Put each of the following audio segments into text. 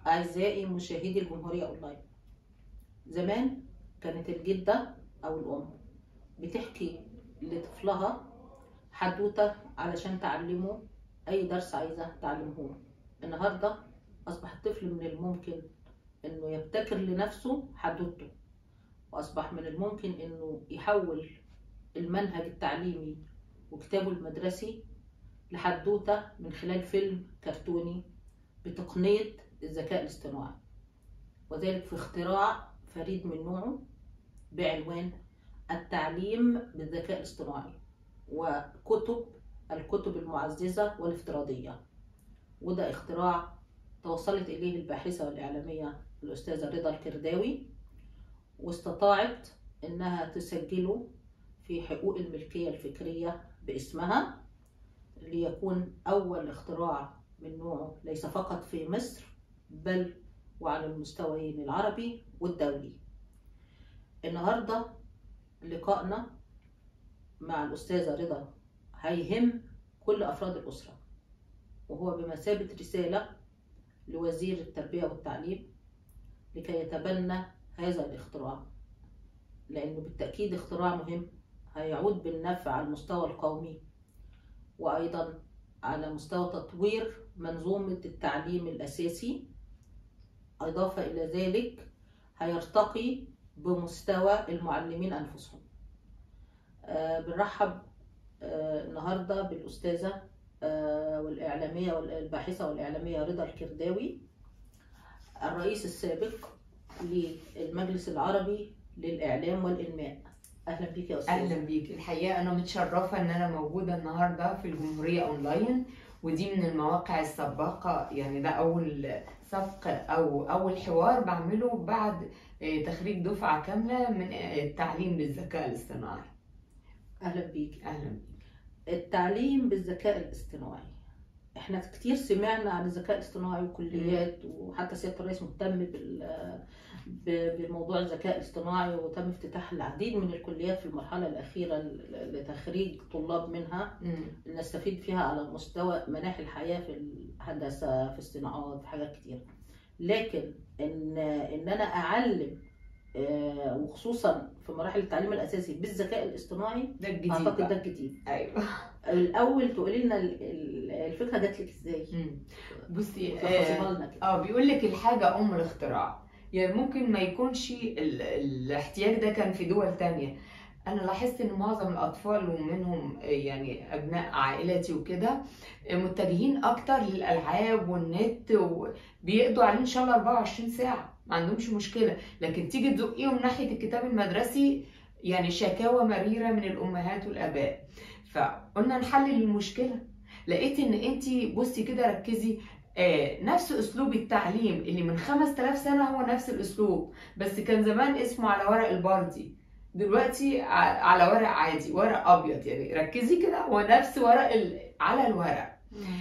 أعزائي مشاهدي الجمهورية أونلاين زمان كانت الجدة أو الأم بتحكي لطفلها حدوتة علشان تعلمه أي درس عايزة تعلمه له. النهاردة أصبح الطفل من الممكن إنه يبتكر لنفسه حدوته وأصبح من الممكن إنه يحول المنهج التعليمي وكتابه المدرسي لحدوتة من خلال فيلم كرتوني بتقنية الذكاء الاصطناعي وذلك في اختراع فريد من نوعه بعنوان التعليم بالذكاء الاصطناعي وكتب الكتب المعززة والافتراضية وده اختراع توصلت إليه الباحثة والإعلامية الأستاذة رضا الكرداوي واستطاعت إنها تسجله في حقوق الملكية الفكرية باسمها ليكون أول اختراع من نوعه ليس فقط في مصر بل وعلى المستويين العربي والدولي النهاردة لقائنا مع الأستاذة رضا هيهم كل أفراد الأسرة وهو بمثابة رسالة لوزير التربية والتعليم لكي يتبنى هذا الاختراع لأنه بالتأكيد اختراع مهم هيعود بالنفع على المستوى القومي وأيضا على مستوى تطوير منظومة التعليم الأساسي إضافة إلى ذلك هيرتقي بمستوى المعلمين أنفسهم آه بنرحب آه النهاردة بالأستاذة آه والإعلامية والباحثة والإعلامية رضا الكرداوي الرئيس السابق للمجلس العربي للإعلام والإنماء أهلا بيك يا أستاذة اهلا بيك الحقيقه انا متشرفه ان انا موجوده النهارده في الجمهوريه اونلاين ودي من المواقع السباقه يعني ده اول سبق او اول حوار بعمله بعد آه، تخريج دفعه كامله من آه، التعليم بالذكاء الاصطناعي أهلا بيك اهلا بيك التعليم بالذكاء الاصطناعي احنا كتير سمعنا عن الذكاء الاصطناعي وكليات وحتى سياده الرئيس مهتم بال ب- بموضوع الذكاء الاصطناعي وتم افتتاح العديد من الكليات في المرحله الاخيره ل- لتخريج طلاب منها مم. نستفيد فيها على مستوى مناحي الحياه في الهندسه في الصناعات في حاجات كتير لكن ان ان انا اعلم آه، وخصوصا في مراحل التعليم الاساسي بالذكاء الاصطناعي ده الجديد اعتقد ده بقى. الجديد ايوه الاول تقولي لنا ال- ال- الفكره جات لك ازاي مم. بصي آه، تلخصيها لنا كده اه بيقول لك الحاجة أم الاختراع يعني ممكن ما يكونش ال... الاحتياج ده كان في دول تانية أنا لاحظت إن معظم الأطفال ومنهم آه، يعني أبناء عائلتي وكده آه، متجهين أكتر للألعاب والنت وبيقضوا عليه إن شاء الله 24 ساعة ما عندهمش مشكلة لكن تيجي تزقيهم ناحية الكتاب المدرسي يعني شكاوى مريرة من الأمهات والآباء فقلنا نحلل المشكلة لقيت إن أنتي بصي كده ركزي آه، نفس اسلوب التعليم اللي من 5000 سنه هو نفس الاسلوب بس كان زمان اسمه على ورق البردي دلوقتي ع- على ورق عادي ورق ابيض يعني ركزي كده هو نفس ورق ال... على الورق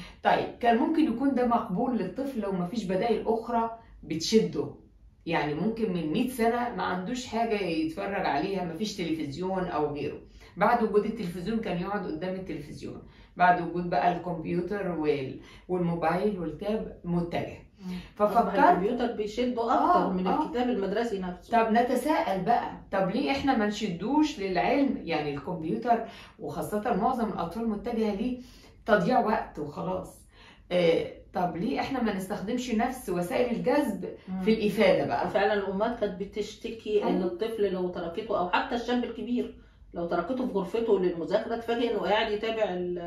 طيب كان ممكن يكون ده مقبول للطفل لو مفيش بدائل اخرى بتشده يعني ممكن من 100 سنه ما عندوش حاجه يتفرج عليها مفيش تلفزيون او غيره بعد وجود التلفزيون كان يقعد قدام التلفزيون بعد وجود بقى الكمبيوتر وال... والموبايل والتاب متجه أصبح ففكرت الكمبيوتر بيشده اكتر آه، من آه. الكتاب المدرسي نفسه طب نتساءل بقى طب ليه احنا ما نشدوش للعلم يعني الكمبيوتر وخاصة معظم الأطفال متجهة ليه تضييع وقت وخلاص آه طب ليه احنا ما نستخدمش نفس وسائل الجذب في الإفادة بقى فعلا الامهات كانت بتشتكي ان أيوة. الطفل لو تركته او حتى الشاب الكبير لو تركته في غرفته للمذاكره تفاجئ انه قاعد يتابع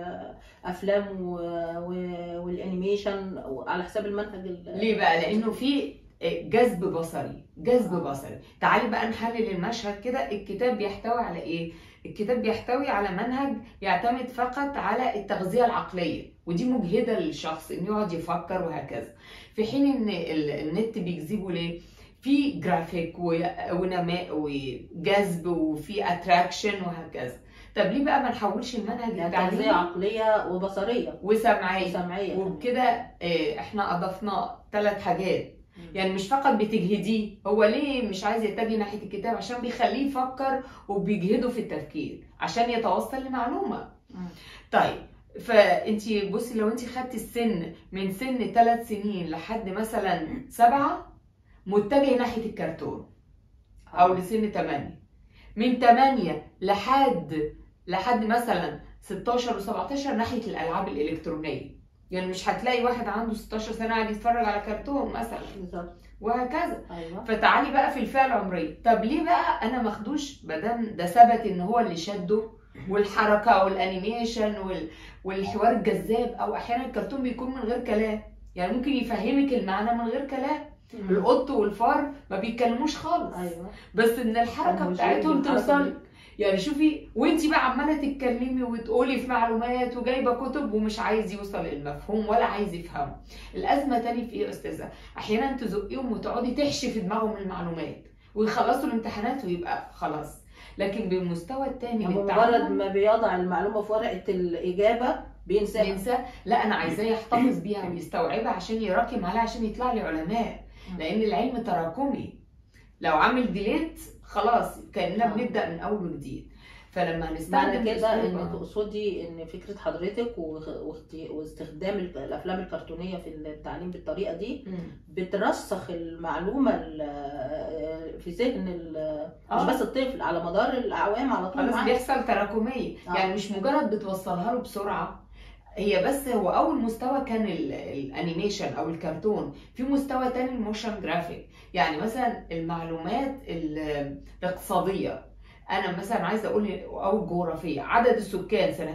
الافلام و- و- والانيميشن على حساب المنهج ال- ليه بقى لأنه في آه، جذب بصري جذب بصري تعالي بقى نحلل المشهد كده الكتاب بيحتوي على ايه الكتاب بيحتوي على منهج يعتمد فقط على التغذية العقلية ودي مجهدة للشخص انه يقعد يفكر وهكذا في حين ان ال- النت بيجذبه ليه في جرافيك و- ونماء وجذب وفي اتراكشن وهكذا طب ليه بقى ما نحولش المنهج يعني تغذيه التعليمي عقليه وبصريه وسمعي وسمعيه كمان. وبكده آه، احنا اضفنا ثلاث حاجات يعني مش فقط بتجهديه هو ليه مش عايز يتجه ناحيه الكتاب عشان بيخليه يفكر وبيجهده في التفكير عشان يتوصل لمعلومه مم. طيب فانت بصي لو انت خدتي السن من سن ثلاث سنين لحد مثلا سبعة متجه ناحية الكرتون او لسن 8 من 8 لحد لحد مثلا 16 و17 ناحيه الالعاب الالكترونيه يعني مش هتلاقي واحد عنده 16 سنه قاعد يتفرج على كرتون مثلا بالظبط وهكذا ايوه فتعالي بقى في الفئه العمريه طب ليه بقى انا ماخدوش مادام ده ثبت ان هو اللي شده والحركه والانيميشن وال... والحوار الجذاب او احيانا الكرتون بيكون من غير كلام يعني ممكن يفهمك المعنى من غير كلام القط والفار ما بيتكلموش خالص ايوه بس ان الحركه هم بتاعتهم جايين توصل الحركة يعني شوفي وانت بقى عماله تتكلمي وتقولي في معلومات وجايبه كتب ومش عايز يوصل المفهوم ولا عايز يفهمه الازمه تاني في ايه يا استاذه احيانا تزقيهم وتقعدي تحشي في دماغهم المعلومات ويخلصوا الامتحانات ويبقى خلاص لكن بالمستوى التاني هو مجرد للتعلم ما بيضع المعلومه في ورقه الاجابه بينساها بينسى لا انا عايزاه يحتفظ بيها ويستوعبها عشان يراكم عليها عشان يطلع لي علماء لان العلم تراكمي لو عامل ديليت خلاص كاننا آه. بنبدا من اول وجديد فلما معنى هنستخدم كده الأسلوب- ان تقصدي ان فكره حضرتك واخ- واخت- واستخدام ال- الافلام الكرتونيه في التعليم بالطريقه دي مم. بترسخ المعلومه ال- في ذهن ال- مش آه. بس الطفل على مدار الاعوام على طول خلاص معاه. بيحصل تراكمية آه. يعني مش مجرد بتوصلها له بسرعة هي بس هو أول مستوى كان ال- الأنيميشن أو الكرتون في مستوى تاني الموشن جرافيك يعني مثلا المعلومات ال- الاقتصادية أنا مثلا عايزة أقول أو الجغرافية عدد السكان سنة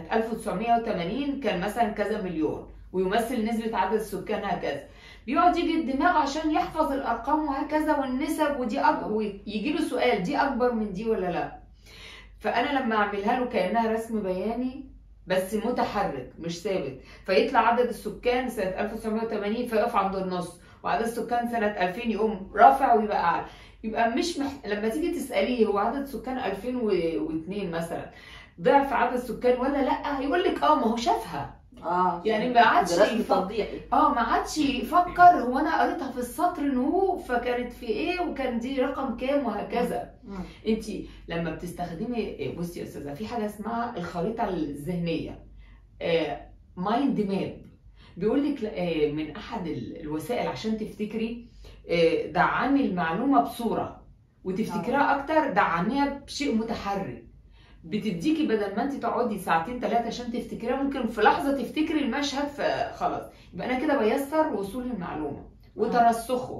1980 كان مثلا كذا مليون ويمثل نسبة عدد السكان هكذا بيقعد يجي الدماغ عشان يحفظ الأرقام وهكذا والنسب ودي أكبر ويجي له سؤال دي أكبر من دي ولا لأ فانا لما اعملها له كانها رسم بياني بس متحرك مش ثابت فيطلع عدد السكان سنه 1980 فيقف عند النص وعدد السكان سنه 2000 يقوم رافع ويبقى اعلى يبقى مش مح... لما تيجي تساليه هو عدد سكان 2002 مثلا ضعف عدد السكان ولا لا هيقول لك اه ما هو شافها اه يعني ما عادش ده رسم يفكر. توضيحي اه ما عادش يفكر هو انا قريتها في السطر نو فكانت في ايه وكان دي رقم كام وهكذا مم. انت لما بتستخدمي بصي يا استاذه في حاجه اسمها الخريطه الذهنيه مايند ماب بيقول لك آه، من احد ال- الوسائل عشان تفتكري آه، دعمي المعلومه بصوره وتفتكريها اكتر دعميها بشيء متحرك بتديكي بدل ما انت تقعدي ساعتين ثلاثه عشان تفتكريها ممكن في لحظه تفتكري المشهد فخلاص يبقى انا كده بيسر وصول المعلومه وترسخه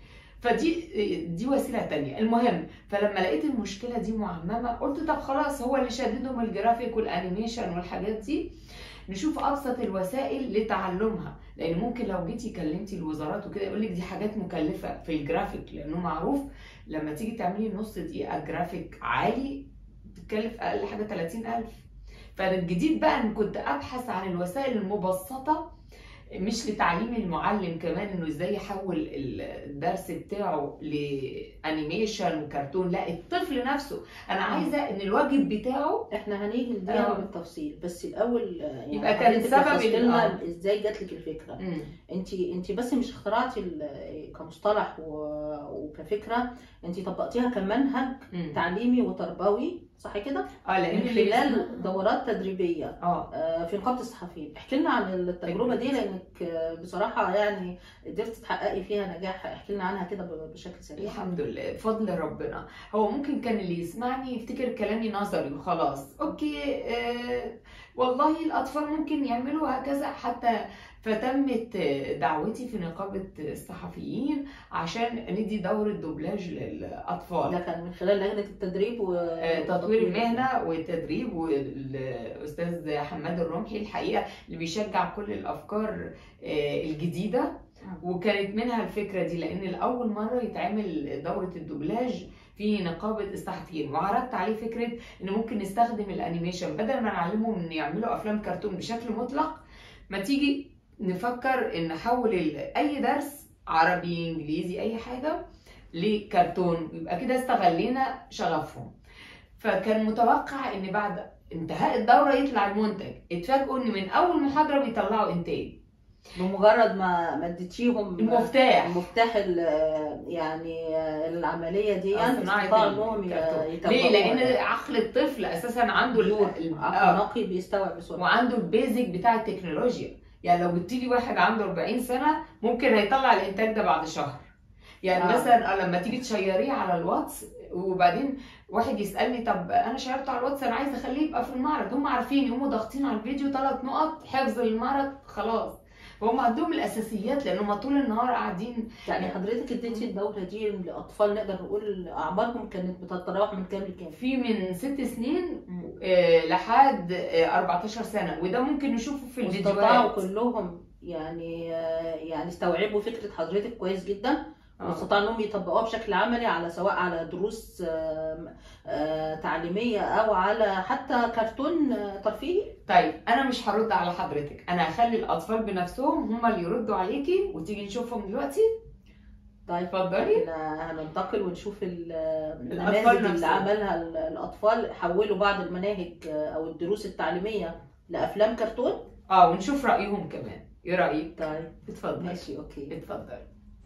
فدي دي وسيله تانية المهم فلما لقيت المشكله دي معممه قلت طب خلاص هو اللي شددهم الجرافيك والانيميشن والحاجات دي نشوف ابسط الوسائل لتعلمها لان ممكن لو جيتي كلمتي الوزارات وكده يقول لك دي حاجات مكلفه في الجرافيك لانه معروف لما تيجي تعملي نص دقيقه جرافيك عالي بتكلف اقل حاجه 30000 فالجديد بقى ان كنت ابحث عن الوسائل المبسطه مش لتعليم المعلم كمان انه ازاي يحول الدرس بتاعه لانيميشن وكرتون لا الطفل نفسه انا عايزه ان الواجب بتاعه احنا هنيجي لدي آه. بالتفصيل بس الاول آه، يعني يبقى كان حضرتك سبب لخصت ال- لنا آه. ازاي جات لك الفكره انت انت بس مش اخترعتي ال- كمصطلح و- وكفكره انت طبقتيها كمنهج مم. تعليمي وتربوي صح كده اه لان من اللي خلال دورات تدريبيه اه آه، في نقابه الصحفيين احكي لنا عن التجربه دي لانك آه، بصراحه يعني قدرتي تحققي فيها نجاح احكي لنا عنها كده ب- بشكل سريع الحمد لله بفضل ربنا هو ممكن كان اللي يسمعني يفتكر كلامي نظري وخلاص اوكي آه والله الاطفال ممكن يعملوا هكذا حتى فتمت آه، دعوتي في نقابه الصحفيين عشان ندي دوره دوبلاج للاطفال ده كان من خلال لجنه التدريب و آه، تطوير المهنه والتدريب والاستاذ حماد الرمحي الحقيقه اللي بيشجع كل الافكار آه، الجديده وكانت منها الفكره دي لان لاول مره يتعمل دوره الدوبلاج في نقابه الصحفيين وعرضت عليه فكره ان ممكن نستخدم الانيميشن بدل ما نعلمهم ان يعملوا افلام كرتون بشكل مطلق ما تيجي نفكر ان نحول ال- اي درس عربي انجليزي اي حاجه لكرتون يبقى كده استغلينا شغفهم فكان متوقع ان بعد انتهاء الدوره يطلع المنتج اتفاجئوا ان من اول محاضره بيطلعوا انتاج بمجرد ما ما اديتيهم المفتاح المفتاح ال- يعني العمليه دي آه، يعني صناعة استطاعوا انهم الكرتون. يتبعوها ليه؟ لان يعني. عقل الطفل اساسا عنده ال- دور ال- عقل آه، نقي بيستوعب بسرعه وعنده البيزك بتاع التكنولوجيا يعني لو جبت لي واحد عنده 40 سنه ممكن هيطلع الانتاج ده بعد شهر يعني آه. آه. مثلا آه، لما تيجي تشيريه على الواتس وبعدين واحد يسالني طب انا شيرته على الواتس انا عايز اخليه يبقى في المعرض هم عارفين يقوموا ضاغطين على الفيديو ثلاث نقط حفظ المعرض خلاص فهم عندهم الاساسيات لان هم طول النهار قاعدين يعني حضرتك اديتي الدوره دي لاطفال نقدر نقول اعمارهم كانت بتتراوح من كام لكام؟ في من ست سنين مم. آه، لحد آه، 14 سنه وده ممكن نشوفه في واستطاعوا الفيديوهات كلهم يعني آه، يعني استوعبوا فكره حضرتك كويس جدا آه. واستطاعوا انهم يطبقوها بشكل عملي على سواء على دروس آم، آه، تعليميه او على حتى كرتون آه، ترفيهي طيب انا مش هرد على حضرتك انا هخلي الاطفال بنفسهم هم اللي يردوا عليكي وتيجي نشوفهم دلوقتي طيب اتفضلي احنا هننتقل ونشوف ال- الأطفال النماذج اللي نفسهم. عملها ال- الاطفال حولوا بعض المناهج آه، او الدروس التعليميه لافلام كرتون اه ونشوف رايهم كمان ايه رايك طيب اتفضل ماشي اوكي اتفضل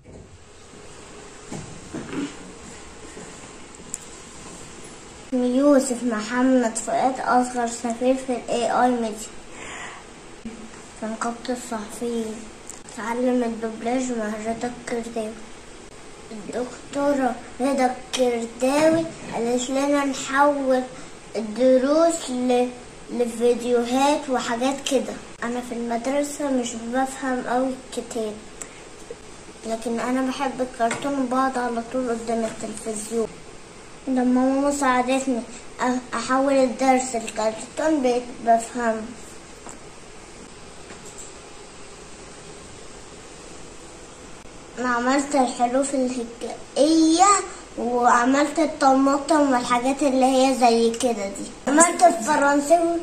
اسمي يوسف محمد فؤاد أصغر سفير في ال AI ميديا في نقابة الصحفيين تعلم الدبلاج مع رضا الكرداوي الدكتورة رضا الكرداوي قالت لنا نحول الدروس ل... لفيديوهات وحاجات كده أنا في المدرسة مش بفهم أوي الكتاب لكن أنا بحب الكرتون وبقعد على طول قدام التلفزيون لما ماما ساعدتني أ- احول الدرس الكرتون بقيت بفهم انا عملت الحروف الهجائية وعملت الطماطم والحاجات اللي هي زي كده دي عملت الفرنساوي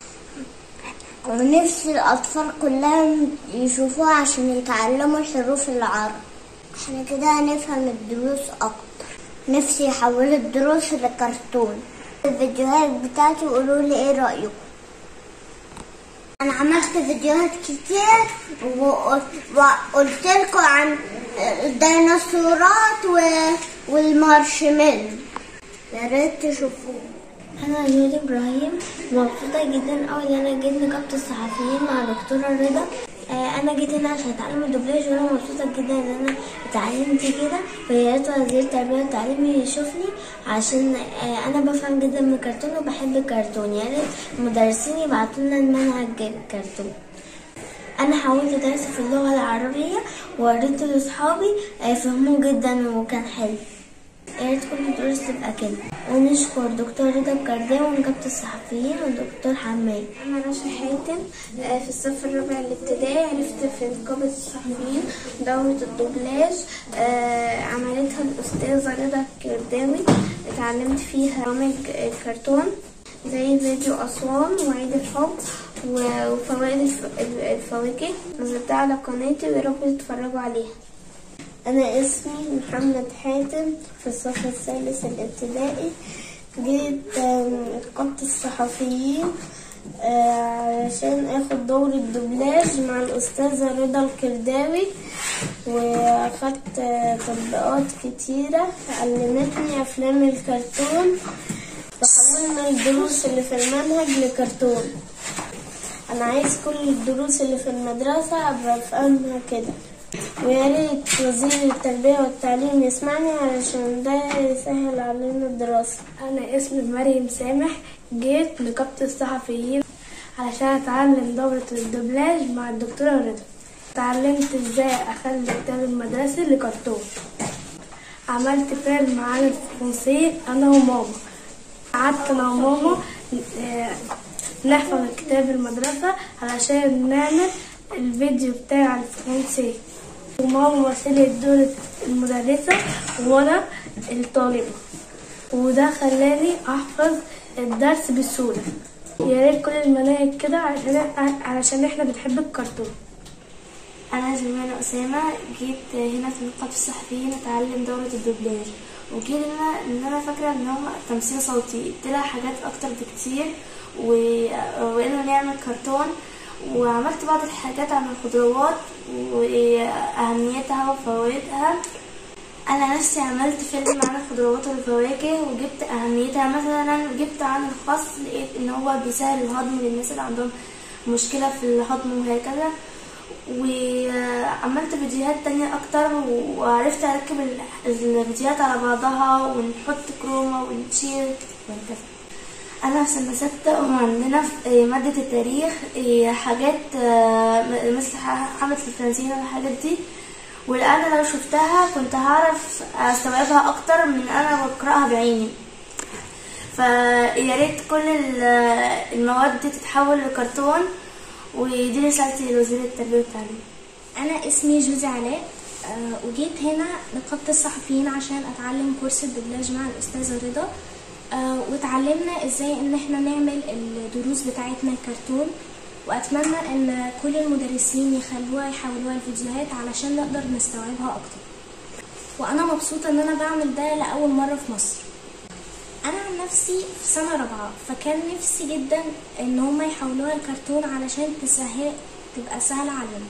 ونفسي الأطفال كلهم يشوفوها عشان يتعلموا الحروف العرب احنا كده هنفهم الدروس أكتر نفسي يحولوا الدروس لكرتون الفيديوهات بتاعتي وقولوا لي ايه رأيكم انا عملت فيديوهات كتير وقل- وقلت لكم عن الديناصورات و- والمارشميلو يا ريت تشوفوه انا نور ابراهيم مبسوطه جدا اول ان انا جيت نقابه الصحفيين مع دكتوره رضا آه، انا جيت هنا عشان اتعلم الدبلاج وانا مبسوطه جدا ان انا اتعلمت كده ويا ريت وزير التربيه والتعليم يشوفني عشان آه، انا بفهم جدا من الكرتون وبحب الكرتون يا ريت المدرسين يبعتوا لنا المنهج الكرتون انا حاولت ادرس في اللغه العربيه ووريته لاصحابي آه، فهموه جدا وكان حلو يا ريت كل الدروس تبقى كده ونشكر دكتور رضا الكرداوي ونقابة الصحفيين ودكتور حماد أنا رشا حاتم آه، في الصف الرابع الابتدائي عرفت في نقابة الصحفيين دورة الدبلاج آه، عملتها الأستاذة رضا الكرداوي اتعلمت فيها برامج الكرتون زي فيديو أسوان وعيد الحب و- وفوائد الف- الفواكه نزلتها على قناتي ويا رب تتفرجوا عليها أنا اسمي محمد حاتم في الصف الثالث الابتدائي جيت آم، نقابة الصحفيين آه، علشان اخد دورة دبلاج مع الأستاذة رضا الكرداوي واخدت آه، تطبيقات كتيرة علمتني أفلام الكرتون وحولنا الدروس اللي في المنهج لكرتون أنا عايز كل الدروس اللي في المدرسة أبقى أفهمها كده ويا ريت وزير التربية والتعليم يسمعني علشان ده يسهل علينا الدراسة أنا اسمي مريم سامح جيت نقابة الصحفيين علشان أتعلم دورة الدبلاج مع الدكتورة رضا اتعلمت ازاي أخلي الكتاب المدرسي لكرتون عملت فيلم عن الفرنسي أنا وماما قعدت أنا وماما آه، نحفظ كتاب المدرسة علشان نعمل الفيديو بتاع الفرنسي وماما مثلت دور المدرسة وأنا الطالبة وده خلاني احفظ الدرس بسهولة يا ريت كل المناهج كده عشان علشان احنا بنحب الكرتون أنا جمال أسامة جيت هنا في نقابة الصحفيين أتعلم دورة الدبلاج وجيت هنا إن أنا فاكرة إن هو تمثيل صوتي طلع حاجات أكتر بكتير و... وإنه نعمل كرتون وعملت بعض الحاجات عن الخضروات وأهميتها وفوائدها أنا نفسي عملت فيلم عن الخضروات والفواكه وجبت أهميتها مثلا جبت عن الخس لقيت إن هو بيسهل الهضم للناس اللي عندهم مشكلة في الهضم وهكذا وعملت فيديوهات تانية أكتر وعرفت أركب ال- الفيديوهات على بعضها ونحط كروما ونشير وهكذا أنا في سنة ستة وعندنا في مادة التاريخ إيه، حاجات آه، مثل ح- حملة الفرنسيين والحاجات دي والآن لو شفتها كنت هعرف أستوعبها أكتر من أنا بقرأها بعيني فيا ريت كل ال- المواد دي تتحول لكرتون ودي رسالتي لوزير التربية والتعليم أنا اسمي جوزي علاء آه، وجيت هنا نقابة الصحفيين عشان أتعلم كورس الدبلاج مع الأستاذة رضا آه، واتعلمنا ازاي ان احنا نعمل الدروس بتاعتنا كرتون واتمنى ان كل المدرسين يخلوها يحولوها الفيديوهات علشان نقدر نستوعبها اكتر وانا مبسوطة ان انا بعمل ده لأول مرة في مصر انا عن نفسي في سنة رابعة فكان نفسي جدا ان هما يحولوها الكرتون علشان تسهل تبقى سهلة علينا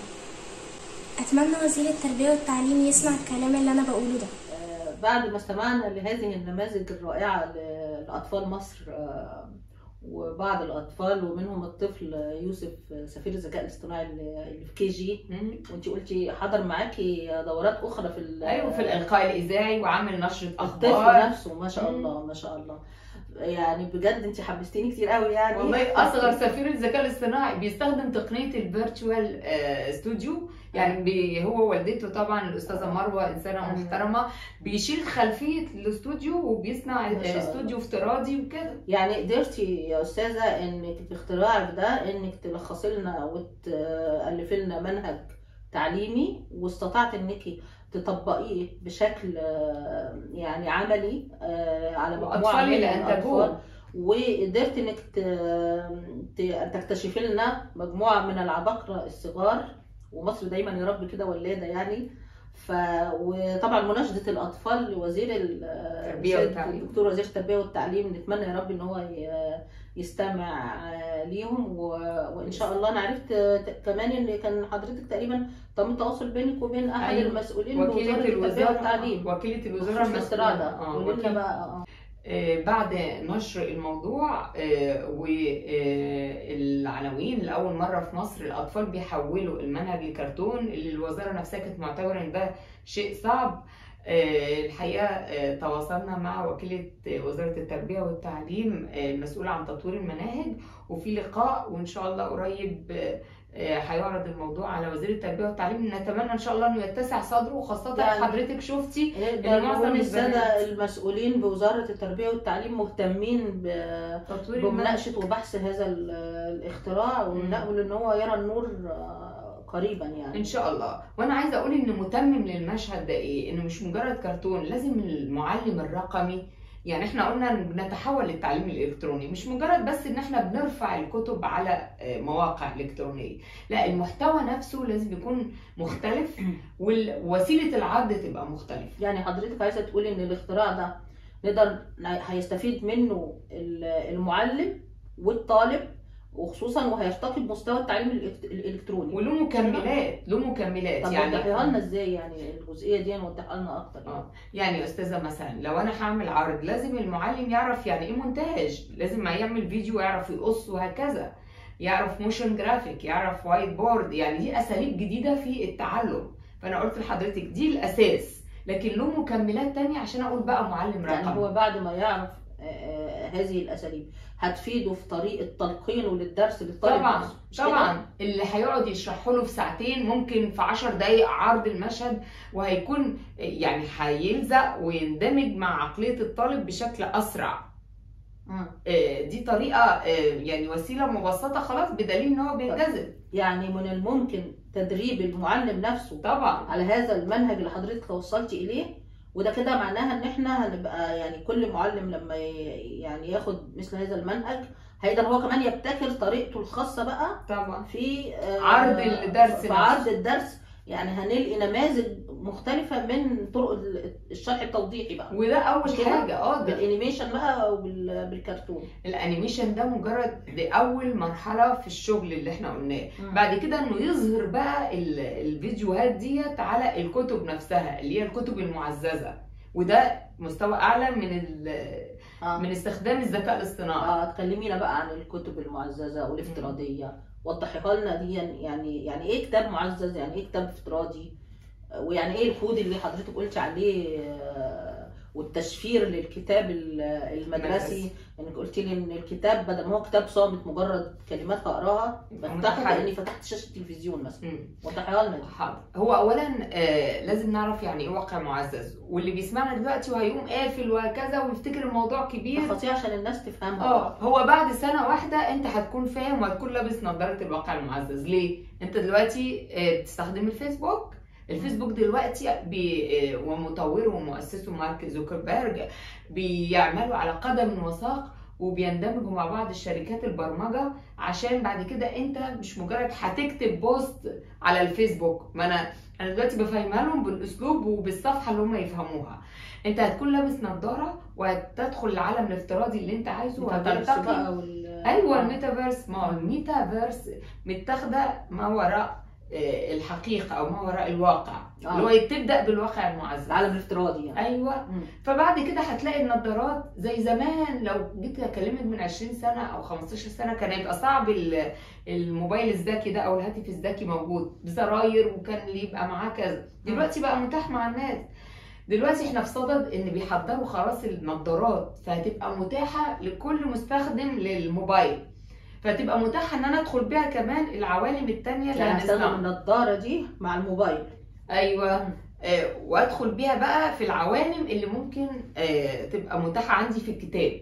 اتمنى وزير التربية والتعليم يسمع الكلام اللي انا بقوله ده آه، بعد ما استمعنا لهذه النماذج الرائعة ل- لأطفال مصر آه، وبعض الأطفال ومنهم الطفل يوسف آه، سفير الذكاء الاصطناعي اللي اللي في كي جي مم. وانت قلتي حضر معاكي دورات أخرى في ال- ايوه في الالقاء الاذاعي وعامل نشره الطفل اخبار نفسه ما شاء مم. الله ما شاء الله يعني بجد انت حمستيني كتير قوي يعني والله اصغر سفير الذكاء الاصطناعي بيستخدم تقنيه الفيرتشوال ستوديو يعني بي هو والدته طبعا الاستاذه مروه انسانه مم. محترمه بيشيل خلفيه الاستوديو وبيصنع ما شاء الله. استوديو افتراضي وكده يعني قدرتي يا استاذه انك باختراعك ده انك تلخصي لنا وتالفي لنا منهج تعليمي واستطعت انك تطبقيه بشكل آه، يعني عملي آه، على مجموعه واطفال من اللي الأطفال. انتجوه وقدرت انك ت- ت- تكتشفي لنا مجموعه من العباقره الصغار ومصر دايما يا رب كده ولاده يعني ف وطبعا مناشده الاطفال لوزير ال- التربية السيد والتعليم. الدكتور وزير التربيه والتعليم نتمنى يا رب ان هو ي- يستمع آه، ليهم و... وان شاء الله انا عرفت آه، ت- كمان ان كان حضرتك تقريبا تم تواصل بينك وبين احد أيوة. المسؤولين وكيله بوزاره التربيه الوزاره والتعليم وكيله الوزاره بخصوص الاختراع المسؤوله ده آه، قولي لنا وكيل- بقى آه. آه، بعد نشر الموضوع والعناوين لأول مرة في مصر الأطفال بيحولوا المنهج لكرتون اللي الوزارة نفسها كانت معتبرة إن ده شيء صعب آه، الحقيقة آه، تواصلنا مع وكيلة وزارة التربية والتعليم آه، المسؤولة عن تطوير المناهج وفي لقاء وإن شاء الله قريب آه، آه، هيعرض الموضوع على وزير التربية والتعليم نتمنى إن شاء الله إنه يتسع صدره وخاصة يعني- حضرتك شفتي نقدر معظم نقول البنات- السادة المسؤولين بوزارة التربية والتعليم مهتمين ب- تطوير المناهج. بمناقشة وبحث هذا ال- الاختراع مم. ونأمل ان هو يرى النور آه، قريبا يعني ان شاء الله وانا عايزه اقول ان متمم للمشهد ده ايه انه مش مجرد كرتون لازم المعلم الرقمي يعني احنا قلنا إن بنتحول للتعليم الالكتروني مش مجرد بس ان احنا بنرفع الكتب على آه، مواقع الكترونيه لا المحتوى نفسه لازم يكون مختلف ووسيله العرض تبقى مختلفه يعني حضرتك عايزة تقولي ان الاختراع ده نقدر هيستفيد منه ال- المعلم والطالب وخصوصا وهيرتقي بمستوى التعليم الإلكت- الالكتروني وله مكملات له مكملات طب يعني وضحيها لنا ازاي يعني الجزئيه دي نوضحها لنا اكتر يعني. آه. يعني يا استاذه مثلا لو انا هعمل عرض لازم المعلم يعرف يعني ايه مونتاج لازم ما يعمل فيديو يعرف يقص وهكذا يعرف موشن جرافيك يعرف وايت بورد يعني دي اساليب جديده في التعلم فانا قلت لحضرتك دي الاساس لكن له مكملات تانية عشان اقول بقى معلم يعني رقمي هو بعد ما يعرف آه، آه، هذه الاساليب هتفيده في طريقه تلقينه للدرس للطالب طبعا نفسه، مش كده؟ طبعا اللي هيقعد يشرحه له في ساعتين ممكن في عشر دقايق عرض المشهد وهيكون يعني هيلزق ويندمج مع عقلية الطالب بشكل أسرع مم. آه، دي طريقة آه، يعني وسيلة مبسطة خلاص بدليل إن هو بينجذب يعني من الممكن تدريب المعلم نفسه طبعا على هذا المنهج اللي حضرتك توصلتي اليه وده كده معناها ان احنا هنبقى يعني كل معلم لما ي- يعني ياخد مثل هذا المنهج هيقدر هو كمان يبتكر طريقته الخاصه بقى طبعا في آه، عرض الدرس في نفسه. عرض الدرس يعني هنلقي نماذج مختلفه من طرق ال- الشرح التوضيحي بقى وده اول مش كده؟ حاجه اه ده بالانيميشن بقى وبالكرتون الانيميشن ده مجرد دي اول مرحله في الشغل اللي احنا قلناه بعد كده انه يظهر بقى ال- الفيديوهات ديت على الكتب نفسها اللي هي الكتب المعززه وده مستوى اعلى من ال- اه من استخدام الذكاء الاصطناعي اه تكلمينا بقى عن الكتب المعززه والافتراضيه وضحيها لنا دي يعني يعني ايه كتاب معزز يعني ايه كتاب افتراضي آه، ويعني ايه الكود اللي حضرتك قلت عليه آه، والتشفير للكتاب ال- المدرسي المدرسي. انك قلت لي ان الكتاب بدل ما هو كتاب صامت مجرد كلمات هقراها بفتحه متحرك. كاني فتحت شاشه التلفزيون مثلا مم. وضحيها لنا دي حاضر هو اولا آه لازم نعرف يعني ايه واقع معزز واللي بيسمعنا دلوقتي وهيقوم قافل وهكذا ويفتكر الموضوع كبير تفاصيل عشان الناس تفهمها اه هو بعد سنه واحده انت هتكون فاهم وهتكون لابس نظاره الواقع المعزز ليه انت دلوقتي آه، بتستخدم الفيسبوك الفيسبوك دلوقتي بي آه، ومطوره ومؤسسه مارك زوكربيرج بيعملوا على قدم وساق وبيندمجوا مع بعض الشركات البرمجه عشان بعد كده انت مش مجرد هتكتب بوست على الفيسبوك ما انا انا دلوقتي بفهمها لهم بالاسلوب وبالصفحه اللي هم يفهموها انت هتكون لابس نظاره وهتدخل العالم الافتراضي اللي انت عايزه الميتافيرس وهتلتقي بقى وال... ايوه آه. الميتافيرس ما هو الميتافيرس متاخده ما وراء آه، الحقيقه او ما وراء الواقع آه. اللي هو تبدا بالواقع المعزز العالم الافتراضي يعني ايوه مم. فبعد كده هتلاقي النظارات زي زمان لو جيت اكلمك من 20 سنه او 15 سنه كان هيبقى صعب ال- الموبايل الذكي ده او الهاتف الذكي موجود بزراير وكان اللي يبقى معاه كذا دلوقتي بقى متاح مع الناس دلوقتي احنا في صدد ان بيحضروا خلاص النظارات فهتبقى متاحه لكل مستخدم للموبايل فتبقى متاحه ان انا ادخل بيها كمان العوالم التانية اللي يعني هستخدم هنسمعها النضاره دي مع الموبايل ايوه آه، وادخل بيها بقى في العوالم اللي ممكن آه، تبقى متاحه عندي في الكتاب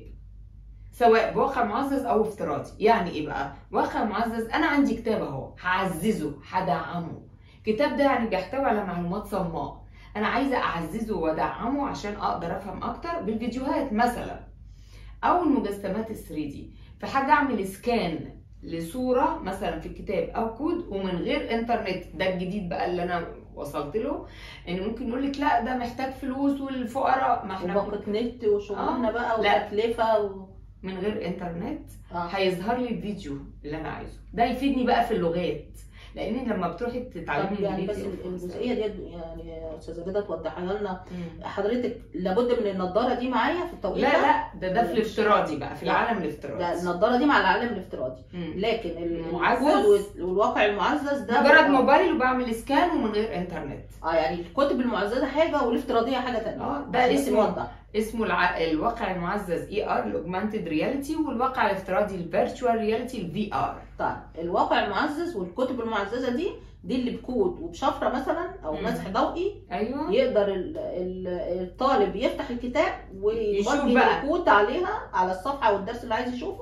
سواء بواقع معزز او افتراضي يعني ايه بقى واقع معزز انا عندي كتاب اهو هعززه هدعمه الكتاب ده يعني بيحتوي على معلومات صماء انا عايزه اعززه وادعمه عشان اقدر افهم اكتر بالفيديوهات مثلا او المجسمات ال 3 دي فحاجه اعمل سكان لصوره مثلا في الكتاب او كود ومن غير انترنت ده الجديد بقى اللي انا وصلت له ان ممكن يقول لك لا ده محتاج فلوس والفقراء ما احنا وباقة نت وشغلنا بقى لا. وتكلفه و... من غير انترنت آه. هيظهر لي الفيديو اللي انا عايزه ده يفيدني بقى في اللغات لان لما بتروحي تتعلمي طب يعني بس انجليزي أو الجزئيه دي يعني يا استاذه رضا توضحيها لنا مم. حضرتك لابد من النضاره دي معايا في التوقيت لا ده؟ لا ده ده في الافتراضي بقى في لا. العالم ده الافتراضي النضاره دي مع العالم الافتراضي مم. لكن ال- معزز. الكود وال- والواقع المعزز ده مجرد بقى- موبايل وبعمل سكان ومن غير انترنت اه يعني الكتب المعززه حاجه والافتراضيه حاجه ثانيه اه ده اسمه نوضح اسمه الع... الواقع المعزز اي ار الاوجمانتد رياليتي والواقع الافتراضي الفيرتشوال رياليتي الفي ار طيب الواقع المعزز والكتب المعززه دي دي اللي بكود وبشفره مثلا او مم. مسح ضوئي ايوه يقدر ال- ال- الطالب يفتح الكتاب يشوف ويوجه بقى. الكود عليها على الصفحه او الدرس اللي عايز يشوفه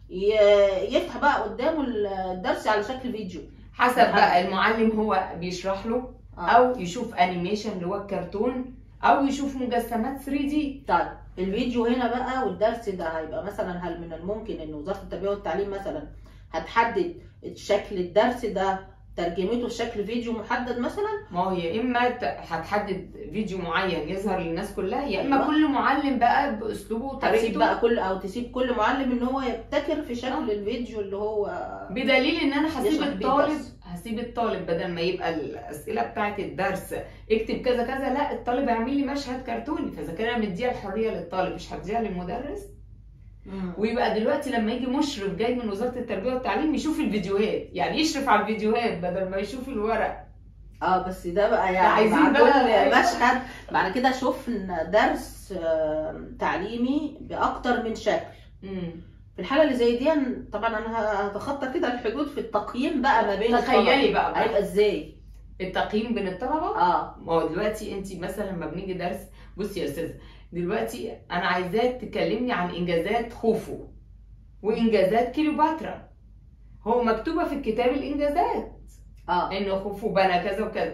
ي- يفتح بقى قدامه الدرس على شكل فيديو حسب بقى المعلم هو بيشرح له آه. او يشوف انيميشن اللي هو الكرتون او يشوف مجسمات 3 دي طيب الفيديو هنا بقى والدرس ده هيبقى مثلا هل من الممكن ان وزاره التربيه والتعليم مثلا هتحدد شكل الدرس ده ترجمته لشكل فيديو محدد مثلا ما هو يا اما ت- هتحدد فيديو معين يظهر للناس كلها يا اما أيوة. كل معلم بقى باسلوبه تسيب وطريقته بقى كل او تسيب كل معلم ان هو يبتكر في شكل الفيديو اللي هو بدليل ان انا هسيب يشرح بيه الطالب الدرس. هسيب الطالب بدل ما يبقى الاسئله بتاعه الدرس اكتب كذا كذا لا الطالب هيعمل لي مشهد كرتوني فاذا كان انا مديها الحريه للطالب مش هديها للمدرس مم. ويبقى دلوقتي لما يجي مشرف جاي من وزاره التربيه والتعليم يشوف الفيديوهات يعني يشرف على الفيديوهات بدل ما يشوف الورق اه بس ده بقى يعني عايزين مع بقى- كل أيوة. مشهد بعد كده شفنا درس آه، تعليمي باكتر من شكل امم في الحاله اللي زي دي طبعا انا هتخطى كده الحدود في التقييم بقى ما بين تخيلي الطلبة. بقى, بقى هيبقى ازاي التقييم بين الطلبه اه ما هو دلوقتي انت مثلا لما بنيجي درس بصي يا استاذه دلوقتي انا عايزاك تكلمني عن انجازات خوفو وانجازات كليوباترا هو مكتوبه في الكتاب الانجازات اه انه خوفو بنى كذا وكذا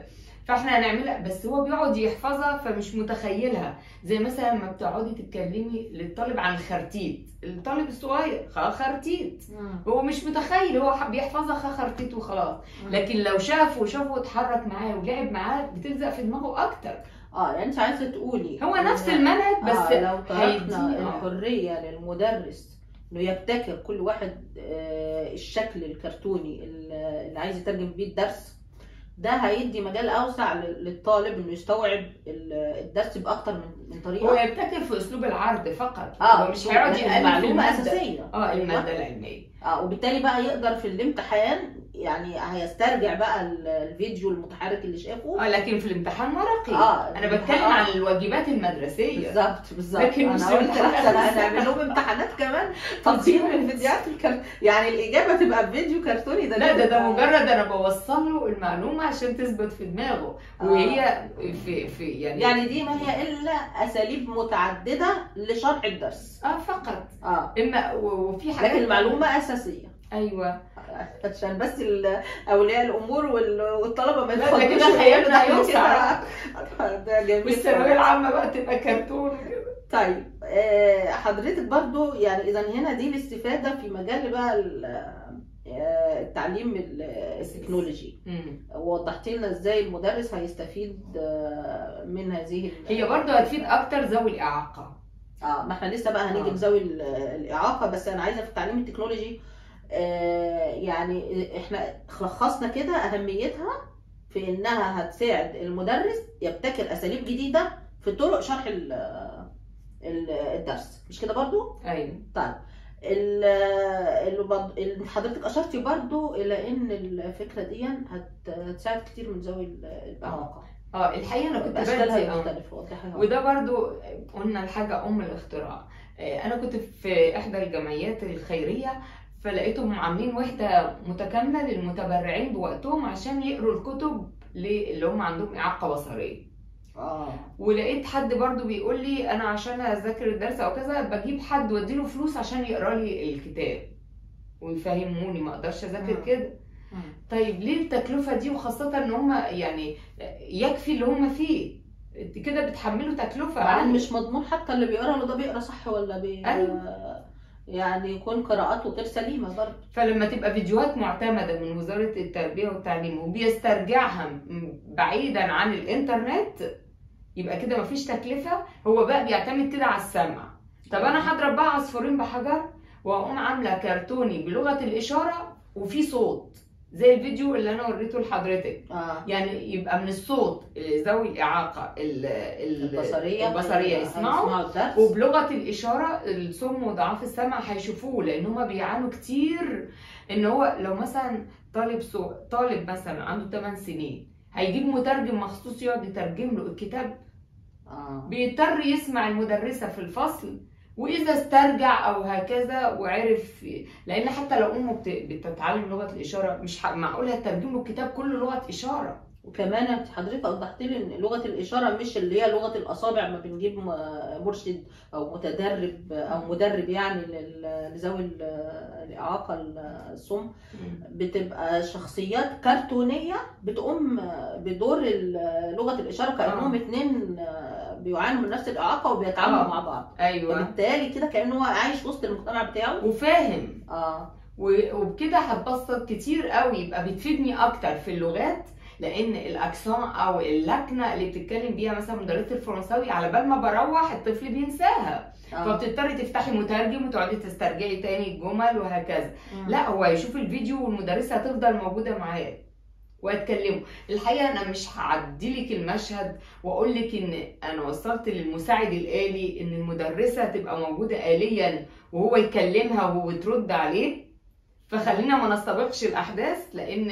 فاحنا هنعملها بس هو بيقعد يحفظها فمش متخيلها زي مثلا لما بتقعدي تتكلمي للطالب عن الخرتيت الطالب الصغير خ خرتيت هو مش متخيل هو ح- بيحفظها خ خرتيت وخلاص لكن لو شافه وشافه واتحرك معاه ولعب معاه بتلزق في دماغه اكتر اه يعني انت عايزه تقولي هو إن- نفس المنهج بس آه لو تركنا هيديه- آه. الحريه للمدرس انه يبتكر كل واحد آه، الشكل الكرتوني اللي عايز يترجم بيه الدرس ده هيدي مجال اوسع لل- للطالب انه يستوعب ال- الدرس باكتر من من هو طريقه يبتكر في اسلوب العرض فقط اه هو مش هيقعد لكن يقلب معلومه المادة. اساسيه اه الماده العلميه اه وبالتالي بقى يقدر في الامتحان يعني هيسترجع بقى ال- الفيديو المتحرك اللي شافه اه لكن في الامتحان ورقي اه انا بتكلم آه. عن الواجبات المدرسيه بالظبط بالظبط لكن مش انا قلت الامتحان. احسن هنعمل لهم امتحانات كمان تقييم الفيديوهات الكر... يعني الاجابه تبقى بفيديو كرتوني ده لا ده ده بيبقى- مجرد انا بوصل له المعلومه عشان تثبت في دماغه آه. وهي في في يعني يعني دي ما هي الا اساليب متعدده لشرح الدرس اه فقط اه اما و- وفي حاجات لكن المعلومه اساسيه ايوه عشان بس ال- اولياء الامور وال- والطلبه ما لا، ده يتخضوش كده ويقولوا خيالنا ده كده- هيوسع. ده جميل والثانويه العامه بقى تبقى كرتون وكده طيب آه، حضرتك برضو يعني اذا هنا دي الاستفاده في مجال بقى ال- آه، التعليم ال- التكنولوجي مم. وضحت لنا ازاي المدرس هيستفيد آه، من هذه ال- هي برضه هتفيد اكتر ذوي الاعاقه اه ما احنا لسه بقى هنيجي آه. لذوي ال- الاعاقه بس انا عايزه في التعليم التكنولوجي آه، يعني احنا لخصنا كده اهميتها في انها هتساعد المدرس يبتكر اساليب جديده في طرق شرح ال- ال- الدرس مش كده برضو ايوه طيب ال- اللي برضو- اللي حضرتك اشرتي برضو الى ان الفكره دي هت- هتساعد كتير من ذوي ال- الاعاقه اه الحقيقه انا كنت بدي باشكالها آه. المختلفه وضحها وده برضو قلنا الحاجة أم الاختراع آه، أنا كنت في إحدى الجمعيات الخيرية فلقيتهم عاملين وحدة متكاملة للمتبرعين بوقتهم عشان يقروا الكتب اللي هم عندهم إعاقة بصرية اه ولقيت حد برضو بيقول لي أنا عشان أذاكر الدرس أو كذا بجيب حد وأديله فلوس عشان يقرا لي الكتاب ويفهموني ما أقدرش أذاكر مم. كده مم. طيب ليه التكلفة دي وخاصة إن هم يعني يكفي اللي هم فيه كده بتحملوا تكلفة بعدين عالية. مش مضمون حتى اللي بيقرا له ده بيقرا صح ولا بي أيوة. يعني يكون قراءته غير سليمه برضه فلما تبقى فيديوهات معتمدة من وزارة التربية والتعليم وبيسترجعها م- بعيدا عن الإنترنت يبقى كده مفيش تكلفة هو بقى بيعتمد كده على السمع طب أنا هضرب بقى عصفورين بحجر وأقوم عاملة كرتوني بلغة الإشارة وفي صوت زي الفيديو اللي أنا وريته لحضرتك اه يعني يبقى من الصوت ذوي الإعاقة ال- ال- البصريه البصرية يسمعوا الدرس وبلغه الاشاره الصم وضعاف السمع هيشوفوه لان هما بيعانوا كتير ان هو لو مثلا طالب سو... طالب مثلا عنده 8 سنين هيجيب مترجم مخصوص يقعد يترجم له الكتاب اه بيضطر يسمع المدرسه في الفصل واذا استرجع او هكذا وعرف لان حتى لو امه بت... بتتعلم لغه الاشاره مش ح... معقول هترجم له الكتاب كله لغه اشاره وكمان انت حضرتك وضحت لي ان لغه الاشاره مش اللي هي لغه الاصابع ما بنجيب م- مرشد او متدرب او مدرب يعني لل- لذوي ال- الاعاقه الصم بتبقى شخصيات كرتونيه بتقوم بدور ال- لغه الاشاره كانهم آه. اتنين بيعانوا من نفس الاعاقه وبيتعاملوا آه. مع بعض ايوه فبالتالي كده كانه هو عايش وسط المجتمع بتاعه وفاهم اه و- وبكده هتبسط كتير قوي يبقى بتفيدني اكتر في اللغات لان الاكسون او اللكنه اللي بتتكلم بيها مثلا مدرسه الفرنساوي على بال ما بروح الطفل بينساها آه. فبتضطري تفتحي مترجم وتقعدي تسترجعي تاني الجمل وهكذا مم. لا هو هيشوف الفيديو والمدرسه هتفضل موجوده معاه وهتكلمه الحقيقه انا مش هعديلك المشهد واقول لك ان انا وصلت للمساعد الالي ان المدرسه تبقى موجوده اليا وهو يكلمها وترد عليه فخلينا ما نستبقش الاحداث لان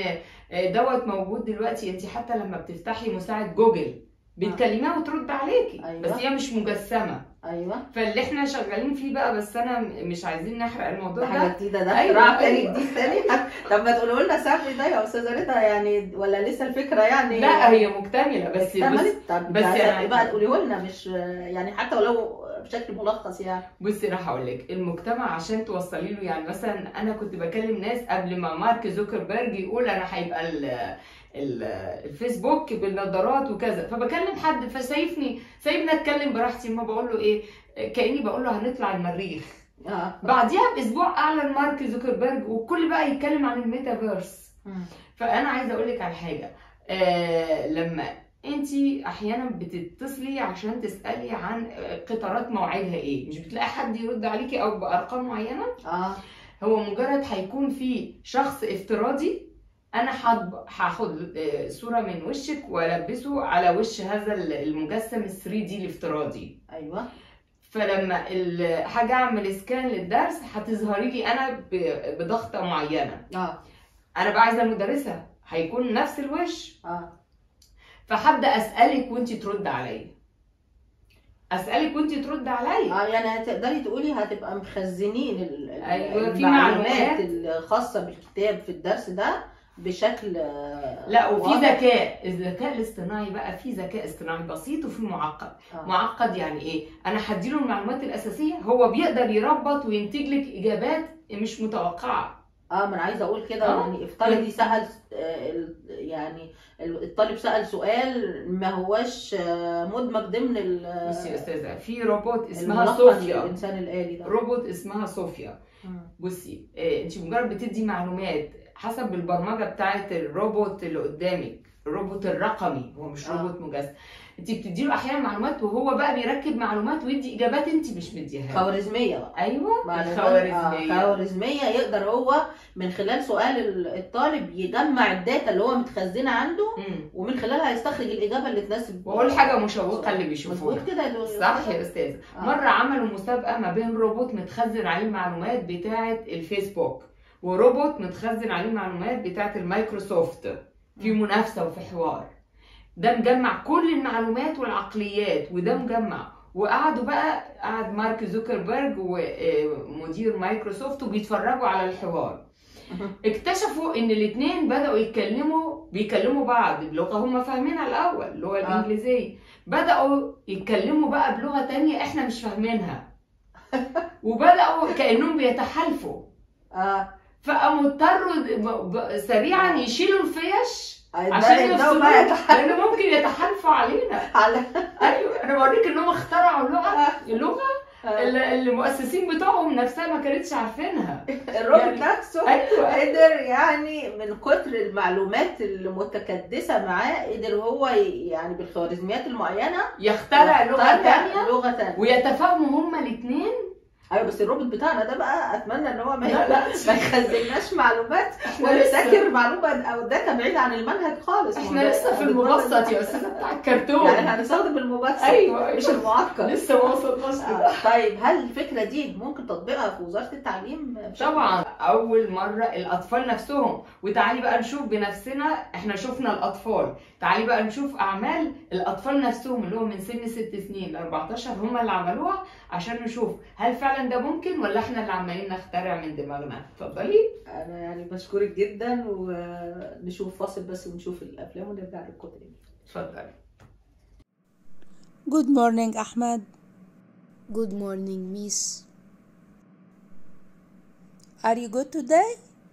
دوت موجود دلوقتي انت حتى لما بتفتحي مساعد جوجل بتكلميها وترد عليكي أيوة. بس هي مش مجسمه ايوه فاللي احنا شغالين فيه بقى بس انا م- مش عايزين نحرق الموضوع ده حاجه ده جديده ده أيوة، اختراع تاني أيوة. جديد تاني طب ما تقولوا لنا سامي ده يا استاذه رضا يعني ولا لسه الفكره يعني لا هي مكتمله بس بس اكتملت طب بس بس يعني- بقى تقوليه لنا مش يعني حتى ولو بشكل ملخص يعني بصي راح اقول لك المجتمع عشان توصلي له يعني مثلا انا كنت بكلم ناس قبل ما مارك زوكربيرج يقول انا هيبقى ال- ال- الفيسبوك بالنظارات وكذا فبكلم حد فسايفني سايبني اتكلم براحتي ما بقول له ايه كاني بقول له هنطلع المريخ اه بعديها باسبوع اعلن مارك زوكربيرج والكل بقى يتكلم عن الميتافيرس مم. فانا عايزه اقول لك على حاجه آه لما انت احيانا بتتصلي عشان تسالي عن آه، قطارات موعدها ايه مش بتلاقي حد يرد عليكي او بارقام معينه اه هو مجرد هيكون في شخص افتراضي انا حاض- هاخد آه، صوره من وشك والبسه على وش هذا المجسم ال 3 دي الافتراضي ايوه فلما ال- هاجي اعمل سكان للدرس هتظهري لي انا ب- بضغطه معينه اه انا بقى عايزه المدرسه هيكون نفس الوش اه فهبدا اسالك وانت ترد عليا اسالك وانت ترد عليا اه يعني هتقدري تقولي هتبقى مخزنين ال- ال- أيوة، في المعلومات معلومات. الخاصه بالكتاب في الدرس ده بشكل آه، لا وفي واضح. ذكاء الذكاء الاصطناعي بقى في ذكاء اصطناعي بسيط وفي معقد آه. معقد يعني ايه انا هديله المعلومات الاساسيه هو بيقدر يربط وينتج لك اجابات مش متوقعه اه ما انا عايزه اقول كده آه. يعني افترضي سال آه، ال- يعني ال- الطالب سال سؤال ما هوش آه، مدمج ضمن ال- بصي يا استاذه في روبوت اسمها الملخص صوفيا الانسان الالي ده روبوت اسمها صوفيا مم. بصي آه، انت مجرد بتدي معلومات حسب البرمجه بتاعه الروبوت اللي قدامك الروبوت الرقمي هو مش آه. روبوت مجسم انت بتديله احيانا معلومات وهو بقى بيركب معلومات ويدي اجابات انت مش مديها له. خوارزميه بقى ايوه معلومات- الخوارزميه آه، خوارزميه يقدر هو من خلال سؤال ال- الطالب يجمع الداتا اللي هو متخزنه عنده مم. ومن خلالها يستخرج الاجابه اللي تناسب واقول حاجه مشوقه اللي بيشوفوها مظبوط كده اللي- صح يا استاذ آه. مره عملوا مسابقه ما بين روبوت متخزن عليه المعلومات بتاعه الفيسبوك وروبوت متخزن عليه المعلومات بتاعه المايكروسوفت في منافسه وفي حوار ده مجمع كل المعلومات والعقليات وده مجمع وقعدوا بقى قعد مارك زوكربيرج ومدير مايكروسوفت وبيتفرجوا على الحوار اكتشفوا ان الاثنين بداوا يتكلموا بيكلموا بعض بلغه هم فاهمينها الاول اللغه الانجليزيه بداوا يتكلموا بقى بلغه تانية احنا مش فاهمينها وبداوا كانهم بيتحالفوا اه فقاموا اضطروا ب- ب- سريعا يشيلوا الفيش عشان عشان يبداوا يفصلوا بقى يتحققوا لان ممكن يتحالفوا علينا على ايوه انا بوريك انهم اخترعوا لغه لغه آه. ال- المؤسسين بتوعهم نفسها ما كانتش عارفينها الروبوت يعني- نفسه ايوه قدر يعني من كتر المعلومات المتكدسه معاه قدر هو ي- يعني بالخوارزميات المعينه يخترع لغه يخترع تانية لغه ثانيه ويتفاهموا هما الاثنين ايوه بس الروبوت بتاعنا ده بقى اتمنى ان هو ما لا، لا. ما يخزناش معلومات احنا ولا لسه ذاكر معلومه او داتا بعيد عن المنهج خالص احنا لسه في المبسط يا استاذه بتاع الكرتون يعني هنستخدم المبسط أيوة، أيوة. مش المعقد لسه ما وصلناش كده آه، طيب هل الفكره دي ممكن تطبيقها في وزاره التعليم بشكل طبعا اول مره الاطفال نفسهم وتعالي بقى نشوف بنفسنا احنا شفنا الاطفال تعالي بقى نشوف اعمال الاطفال نفسهم اللي هو من سن 6 سنين ل 14 هم اللي عملوها عشان نشوف هل فعلا ده ممكن ولا احنا اللي عمالين نخترع من دماغنا اتفضلي انا يعني بشكرك جدا ونشوف فاصل بس ونشوف الافلام ونرجع لكم تاني اتفضلي Good morning, Ahmed. Good morning, Miss. Are you good today?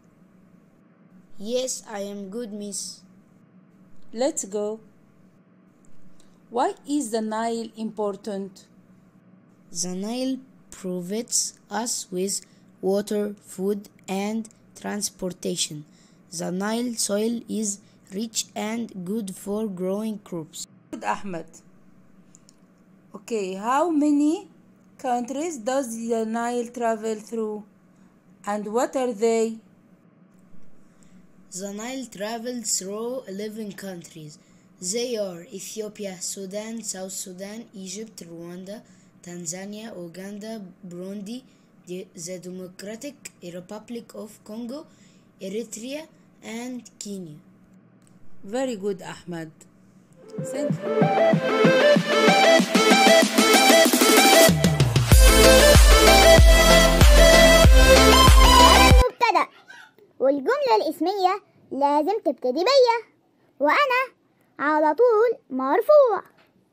Yes, I am good, Miss. Let's go. Why is the Nile important? The Nile provides us with water, food, and transportation. The Nile soil is rich and good for growing crops. Good, Ahmed. Okay, how many countries does the Nile travel through? And what are they? The Nile travels through 11 countries. They are Ethiopia, Sudan, South Sudan, Egypt, Rwanda, Tanzania, Uganda, Burundi, the, the Democratic Republic of Congo, Eritrea, and Kenya. Very good, Ahmed. Thank you. الاسمية لازم تبتدي بيا وأنا على طول مرفوع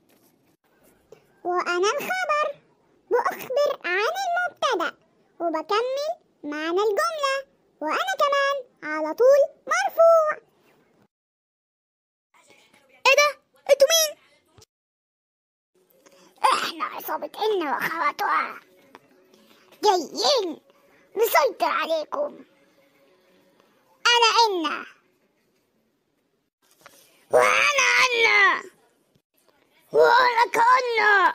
وأنا الخبر بأخبر عن المبتدأ وبكمل معنى الجملة وأنا كمان على طول مرفوع ايه ده؟ انتوا مين؟ احنا عصابة إن وأخواتها جايين نسيطر عليكم أنا إنا وأنا أنا وأنا كأنا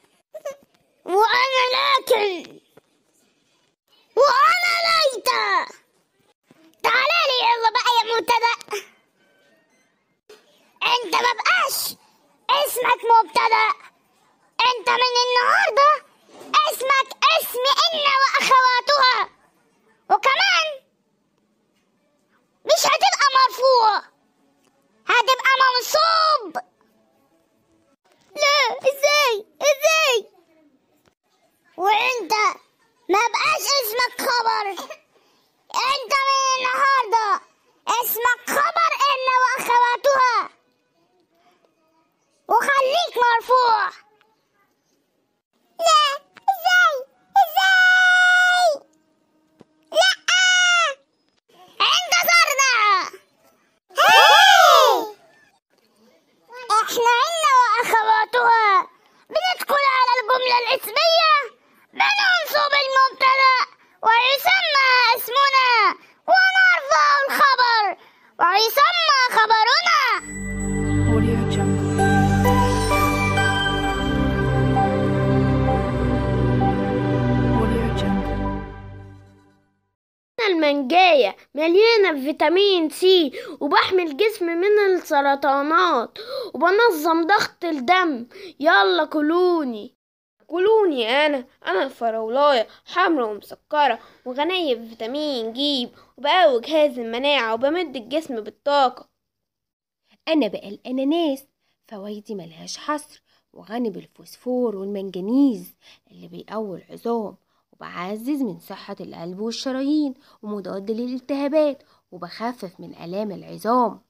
وأنا لكن وأنا ليتا تعالى لي يلا بقى يا مبتدأ أنت مبقاش اسمك مبتدأ أنت من النهاردة اسمك اسم إن وأخواتها وكمان مش هتبقى مرفوع هتبقى منصوب لا ازاي ازاي وانت ما بقاش اسمك خبر انت من النهارده اسمك خبر ان واخواتها وخليك مرفوع لا ازاي ازاي لا انتصرنا احنا عنا واخواتها بندخل على الجملة الاسمية بننصب المبتدأ ويسمى اسمنا ونرفع الخبر ويسمى خبرنا Audio Jungle. Audio Jungle. المانجاية مليانة بفيتامين سي وبحمي الجسم من السرطانات وبنظم ضغط الدم يلا كلوني كلوني انا انا الفراولاية حمرا ومسكرة وغنية بفيتامين جيب وبقوي جهاز المناعة وبمد الجسم بالطاقة أنا بقى الأناناس فوايدي ملهاش حصر وغني بالفوسفور والمنجنيز اللي بيقوي العظام وبعزز من صحة القلب والشرايين ومضاد للالتهابات وبخفف من آلام العظام